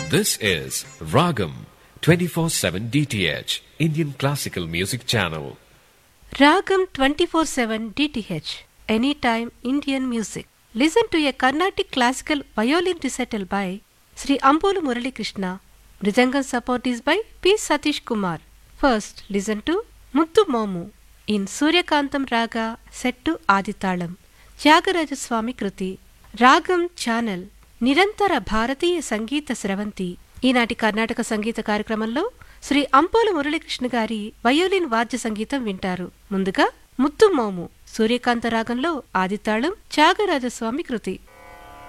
This is Ragam 24/7 DTH Indian Classical Music Channel. Ragam 24/7 DTH Anytime Indian Music. Listen to a Carnatic classical violin recital by Sri Ambolu Murali Krishna. Mridangam support is by P. Satish Kumar. First, listen to Muttu Momu in Suryakantam Raga set to Aditalam. Tyagaraja Swamy కృతి రాగం channel నిరంతర భారతీయ సంగీత స్రవంతి ఈనాటి కర్ణాటక సంగీత కార్యక్రమంలో శ్రీ అంపోల మురళీకృష్ణ గారి violin వాద్య సంగీతం వింటారు ముందుగా ముత్తు మోము సూర్యకాంత రాగంలో ఆదితాళం త్యాగరాజస్వామి కృతి